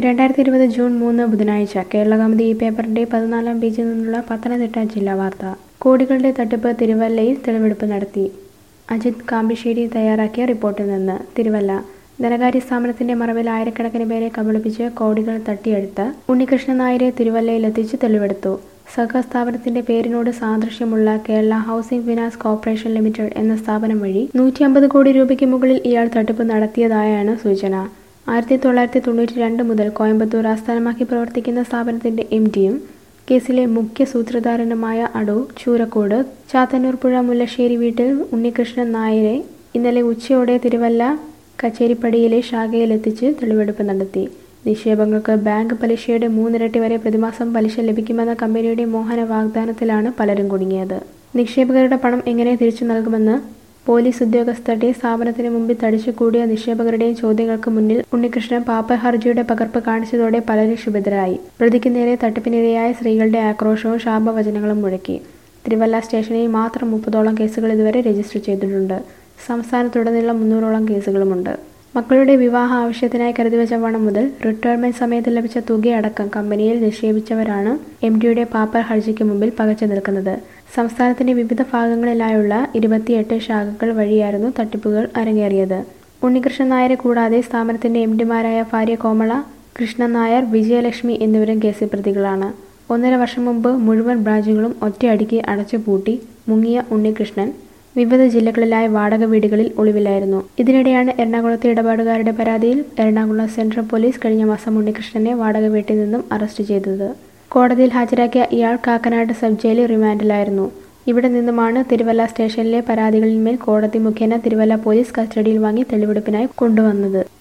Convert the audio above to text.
രണ്ടായിരത്തി ഇരുപത് ജൂൺ മൂന്ന് ബുധനാഴ്ച കേരളകൗമുദി ഈ പേപ്പറിന്റെ പതിനാലാം പേജിൽ നിന്നുള്ള പത്തനംതിട്ട ജില്ലാ വാർത്ത കോടികളുടെ തട്ടിപ്പ് തിരുവല്ലയിൽ തെളിവെടുപ്പ് നടത്തി അജിത് കാമ്പിശ്ശേരി തയ്യാറാക്കിയ റിപ്പോർട്ടിൽ നിന്ന് തിരുവല്ല ധനകാര്യ സ്ഥാപനത്തിന്റെ മറവിൽ ആയിരക്കണക്കിന് പേരെ കബളിപ്പിച്ച് കോടികൾ തട്ടിയെടുത്ത് ഉണ്ണികൃഷ്ണൻ നായരെ തിരുവല്ലയിലെത്തിച്ച് തെളിവെടുത്തു സഹസ്ഥാപനത്തിന്റെ പേരിനോട് സാദൃശ്യമുള്ള Kerala housing finance corporation limited എന്ന സ്ഥാപനം വഴി നൂറ്റി അമ്പത് കോടി രൂപയ്ക്ക് മുകളിൽ ഇയാൾ തട്ടിപ്പ് നടത്തിയതായാണ് സൂചന ആയിരത്തി തൊള്ളായിരത്തി തൊണ്ണൂറ്റി രണ്ട് മുതൽ കോയമ്പത്തൂർ ആസ്ഥാനമാക്കി പ്രവർത്തിക്കുന്ന സ്ഥാപനത്തിന്റെ എം ഡിയും കേസിലെ മുഖ്യ സൂത്രധാരനുമായ അടൂർ ചൂരക്കോട് ചാത്തന്നൂർ പുഴ മുല്ലശ്ശേരി വീട്ടിൽ ഉണ്ണികൃഷ്ണൻ നായരെ ഇന്നലെ ഉച്ചയോടെ തിരുവല്ല കച്ചേരിപ്പടിയിലെ ശാഖയിലെത്തിച്ച് തെളിവെടുപ്പ് നടത്തി നിക്ഷേപങ്ങൾക്ക് ബാങ്ക് പലിശയുടെ മൂന്നിരട്ടി വരെ പ്രതിമാസം പലിശ ലഭിക്കുമെന്ന കമ്പനിയുടെ മോഹന വാഗ്ദാനത്തിലാണ് പലരും കുടുങ്ങിയത് നിക്ഷേപകരുടെ പണം എങ്ങനെ തിരിച്ചു നൽകുമെന്ന് പോലീസ് ഉദ്യോഗസ്ഥരുടെ സ്ഥാപനത്തിന് മുമ്പിൽ തടിച്ചുകൂടിയ നിക്ഷേപകരുടെയും ചോദ്യങ്ങൾക്ക് മുന്നിൽ ഉണ്ണികൃഷ്ണൻ പാപ്പ ഹർജിയുടെ പകർപ്പ് കാണിച്ചതോടെ പലരും ക്ഷുഭിതരായി പ്രതിക്ക് നേരെ തട്ടിപ്പിനിരയായ സ്ത്രീകളുടെ ആക്രോശവും ശാപവചനങ്ങളും മുഴക്കി തിരുവല്ല സ്റ്റേഷനിൽ മാത്രം മുപ്പതോളം കേസുകൾ ഇതുവരെ രജിസ്റ്റർ ചെയ്തിട്ടുണ്ട് സംസ്ഥാനത്തുടനീളം മുന്നൂറോളം കേസുകളുമുണ്ട് മക്കളുടെ വിവാഹ ആവശ്യത്തിനായി കരുതിവെച്ച പണം മുതൽ റിട്ടയർമെന്റ് സമയത്ത് ലഭിച്ച തുകയടക്കം കമ്പനിയിൽ നിക്ഷേപിച്ചവരാണ് എം ഡിയുടെ പാപ്പർ ഹർജിക്ക് മുമ്പിൽ പകച്ചു നിൽക്കുന്നത് സംസ്ഥാനത്തിന്റെ വിവിധ ഭാഗങ്ങളിലായുള്ള ഇരുപത്തിയെട്ട് ശാഖകൾ വഴിയായിരുന്നു തട്ടിപ്പുകൾ അരങ്ങേറിയത് ഉണ്ണികൃഷ്ണൻ നായരെ കൂടാതെ സ്ഥാപനത്തിന്റെ എം ഡിമാരായ ഭാര്യ കോമള കൃഷ്ണൻ നായർ വിജയലക്ഷ്മി എന്നിവരും കേസിൽ പ്രതികളാണ് ഒന്നര വർഷം മുമ്പ് മുഴുവൻ ബ്രാഞ്ചുകളും ഒറ്റയടിക്ക് അടച്ചുപൂട്ടി മുങ്ങിയ ഉണ്ണികൃഷ്ണൻ വിവിധ ജില്ലകളിലായി വാടക വീടുകളിൽ ഒളിവിലായിരുന്നു ഇതിനിടെയാണ് എറണാകുളത്തെ ഇടപാടുകാരുടെ പരാതിയിൽ എറണാകുളം സെൻട്രൽ പോലീസ് കഴിഞ്ഞ മാസം ഉണ്ണികൃഷ്ണനെ വാടക വീട്ടിൽ നിന്നും അറസ്റ്റ് ചെയ്തത് കോടതിയിൽ ഹാജരാക്കിയ ഇയാൾ കാക്കനാട് സബ് ജയിലിൽ റിമാൻഡിലായിരുന്നു ഇവിടെ നിന്നുമാണ് തിരുവല്ല സ്റ്റേഷനിലെ പരാതികളിന്മേൽ കോടതി മുഖേന തിരുവല്ല പോലീസ് കസ്റ്റഡിയിൽ വാങ്ങി തെളിവെടുപ്പിനായി കൊണ്ടുവന്നത്